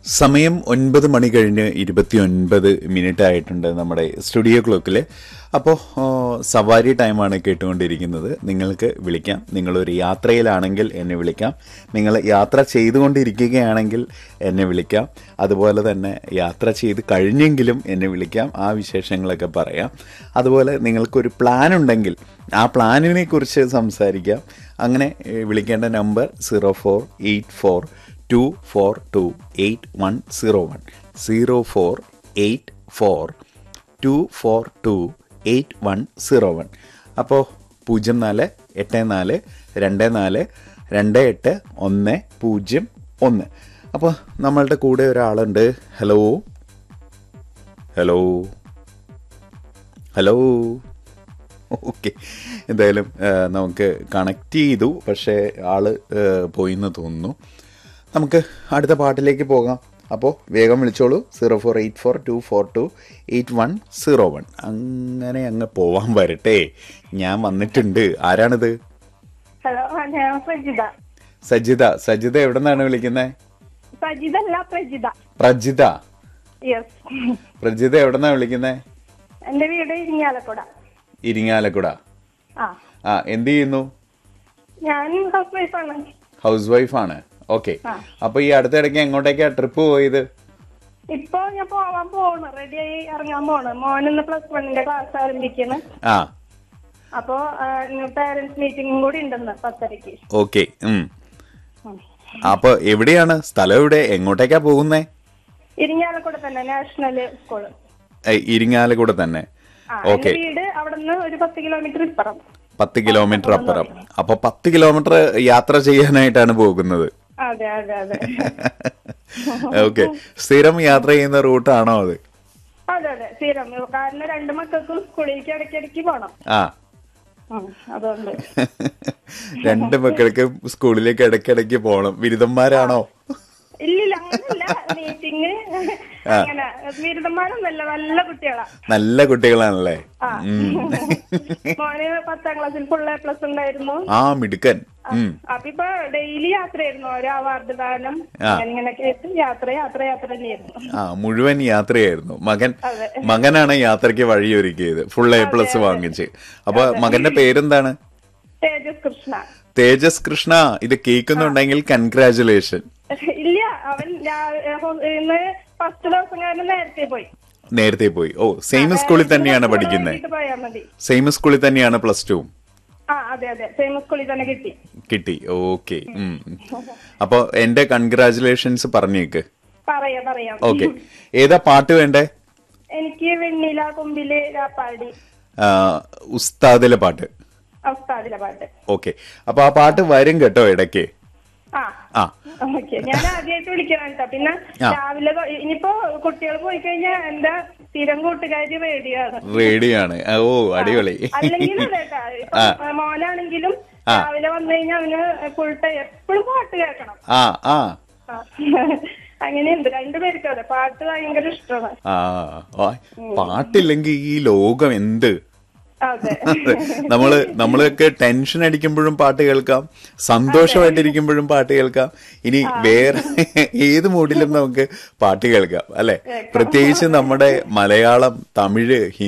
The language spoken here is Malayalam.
സമയം ഒൻപത് മണി കഴിഞ്ഞ് ഇരുപത്തി ഒൻപത് മിനിറ്റ് ആയിട്ടുണ്ട് നമ്മുടെ സ്റ്റുഡിയോ ക്ലോക്കിൽ അപ്പോൾ സവാരി ടൈമാണ് കേട്ടുകൊണ്ടിരിക്കുന്നത് നിങ്ങൾക്ക് വിളിക്കാം നിങ്ങളൊരു യാത്രയിലാണെങ്കിൽ എന്നെ വിളിക്കാം നിങ്ങൾ യാത്ര ചെയ്തുകൊണ്ടിരിക്കുകയാണെങ്കിൽ എന്നെ വിളിക്കാം അതുപോലെ തന്നെ യാത്ര ചെയ്ത് കഴിഞ്ഞെങ്കിലും എന്നെ വിളിക്കാം ആ വിശേഷങ്ങളൊക്കെ പറയാം അതുപോലെ നിങ്ങൾക്കൊരു പ്ലാൻ ഉണ്ടെങ്കിൽ ആ പ്ലാനിനെ കുറിച്ച് സംസാരിക്കാം അങ്ങനെ ഏഹ്, വിളിക്കേണ്ട number zero four eight four two four two eight one zero one zero four eight four two four two eight one zero one അപ്പോൾ പൂജ്യം നാല് എട്ട് നാല് രണ്ട് നാല് രണ്ട് എട്ട് ഒന്ന് പൂജ്യം ഒന്ന് അപ്പോൾ നമ്മളുടെ കൂടെ ഒരാളുണ്ട് ഹലോ ഹലോ ഹലോ ഓക്കെ എന്തായാലും ആ, നമുക്ക് കണക്ട് ചെയ്തു പക്ഷേ ആള് ആ, പോയിന്ന് തോന്നുന്നു നമുക്ക് അടുത്ത പാട്ടിലേക്ക് പോകാം അപ്പോൾ വേഗം വിളിച്ചോളൂ zero four eight four two four two eight one zero one അങ്ങനെ അങ്ങ് പോവാൻ വരട്ടെ ഞാൻ വന്നിട്ടുണ്ട് ആരാണിത് ഹലോ ആ, ഞാൻ പ്രജിത സജിത സജിത എവിടെ നിന്നാണ് വിളിക്കുന്നത് സജിത അല്ല പ്രജിത പ്രജിത യെസ് പ്രജിത എവിടെ നിന്നാണ് വിളിക്കുന്നത് എന്റെ വീട് ഇരിങ്ങാലക്കുട ഇരിങ്ങാലക്കുട ആ ആ എന്ത് ചെയ്യുന്നു ഞാൻ ഹൗസ് വൈഫാണ് ഹൗസ് വൈഫാണ് ഓക്കെ ആ. അപ്പൊ ഈ അടുത്തിടയ്ക്ക് എങ്ങോട്ടേക്കാ ട്രിപ്പ് പോയത് ഇപ്പൊ ഞാൻ പോവാൻ പോണ് റെഡിയായി ഇറങ്ങാൻ പോണ് മോനിന്ന് പ്ലസ് വണ്ണിന്റെ ക്ലാസ് ആരംഭിക്കുന്നു ആ അപ്പോ പേരന്റ്സ് മീറ്റിംഗും കൂടി ഉണ്ടെന്ന് പത്തരക്ക് ഓക്കെ ഉം ഉം. അപ്പൊ എവിടെയാണ് സ്ഥലം എവിടെ എങ്ങോട്ടേക്കാ പോകുന്നേ ഇരിങ്ങാലക്കുട തന്നെ നാഷണൽ സ്കൂള് ഏ, ഇരിങ്ങാലക്കുട തന്നെ ആ ഓക്കെ എന്റെ വീട് അവിടുന്ന് ഒരു പത്ത് കിലോമീറ്റർ ഇപ്പുറം പത്ത് കിലോമീറ്റർ അപ്പുറം അപ്പൊ പത്ത് കിലോമീറ്റർ യാത്ര ചെയ്യാനായിട്ടാണ് പോകുന്നത് അതെ അതെ അതെ ഓക്കെ സ്ഥിരം യാത്ര ചെയ്യുന്ന റൂട്ടാണോ അത് അതെ അതെ സ്ഥിരം കാരണം രണ്ട് മക്കൾക്കും സ്കൂളിലേക്ക് ഇടയ്ക്കിടയ്ക്ക് പോണം ആ ഉം, അതുകൊണ്ട് രണ്ട് മക്കൾക്ക് സ്കൂളിലേക്ക് ഇടയ്ക്കിടയ്ക്ക് പോകണം ബിരുദന്മാരാണോ ഇല്ലില്ല അങ്ങനല്ല മീറ്റിംഗ് അങ്ങനെ ബിരുദന്മാരൊന്നല്ല നല്ല കുട്ടികളാ നല്ല കുട്ടികളാണല്ലേ ആ മോന് പത്താം ക്ലാസ്സിൽ ഫുൾ എ പ്ലസ് ഉണ്ടായിരുന്നു ആ മിടുക്കൻ ഉം അപ്പൊ ഇപ്പൊ ഡെയിലി യാത്രയായിരുന്നു ഓരോ അവാർഡ് ദാനം ആ. അങ്ങനെ ഇങ്ങനെ കേട്ട് യാത്ര യാത്ര യാത്ര തന്നെയായിരുന്നു ആ മുഴുവൻ യാത്രയായിരുന്നു മകൻ അതെ. മകനാണ് യാത്രയ്ക്ക് വഴിയൊരുക്കിയത് ഫുൾ എ പ്ലസ് വാങ്ങിച്ച് അപ്പൊ മകന്റെ പേരെന്താണ് തേജസ് കൃഷ്ണ തേജസ് കൃഷ്ണ ഇത് കേൾക്കുന്നുണ്ടെങ്കിൽ കൺഗ്രാചുലേഷൻ ഇല്ല അവൻ രാ- ഹോ- ഇന്ന് ഫസ്റ്റ് ദിവസം കാരണം നേരത്തെ പോയി നേരത്തെ പോയി ഓ സെയിം സ്കൂളിൽ തന്നെയാണ് പഠിക്കുന്നത് വൈകിട്ട് പോയാൽ മതി സെയിം സ്കൂളിൽ തന്നെയാണ് പ്ലസ് ടു ആ അതെ അതെ സെയിം സ്കൂളിൽ തന്നെ കിട്ടി കിട്ടി ഓക്കെ അപ്പൊ എന്റെ കൺഗ്രാചുലേഷൻസ് പറഞ്ഞേക്ക് പറയാ പറയാം ഓക്കെ ഏതാ പാട്ട് വേണ്ടേ എനിക്ക് വെണ്ണില കൊമ്പില് രാപ്പാടി ആ, ഉസ്താദിലെ പാട്ട് അവസ്ഥാതിലെ പാട്ട് ഓക്കെ അപ്പൊ ആ പാട്ട് വരും കേട്ടോ ഇടയ്ക്ക് ആ ആ ഓക്കെ ഞാൻ ആദ്യമായിട്ട് വിളിക്കണം കേട്ടോ പിന്നെ ആ. രാവിലെ തൊ- ഇനിയിപ്പോ കുട്ടികൾ പോയി കഴിഞ്ഞാൽ എന്റെ സ്ഥിരം കൂട്ടുകാരി റേഡിയോ ആണ് റേഡിയോ ആണ് ആ, ഓ അടിപൊളി അല്ലെങ്കിൽ അതെ കേട്ടോ ഇപ്പൊ മോനാണെങ്കിലും ആ. രാവിലെ വന്നു കഴിഞ്ഞാൽ അവന് ഫുൾ ടൈം എപ്പോഴും പാട്ട് കേൾക്കണം ആ ആ ആ. അങ്ങനെയുണ്ട് രണ്ടുപേർക്കും അതെ പാട്ട് ഭയങ്കര ഇഷ്ടമാണ് ആ ആ, പാട്ടില്ലെങ്കിൽ ഈ ലോകം എന്ത് അതെ നമ്മള് നമ്മളൊക്കെ ടെൻഷൻ അടിക്കുമ്പോഴും പാട്ട് കേൾക്കാം സന്തോഷമായിട്ടിരിക്കുമ്പോഴും പാട്ട് കേൾക്കാം ഇനി വേറെ ഏത് മൂഡിലും നമുക്ക് പാട്ട് കേൾക്കാം അല്ലെ പ്രത്യേകിച്ച് നമ്മുടെ മലയാളം തമിഴ്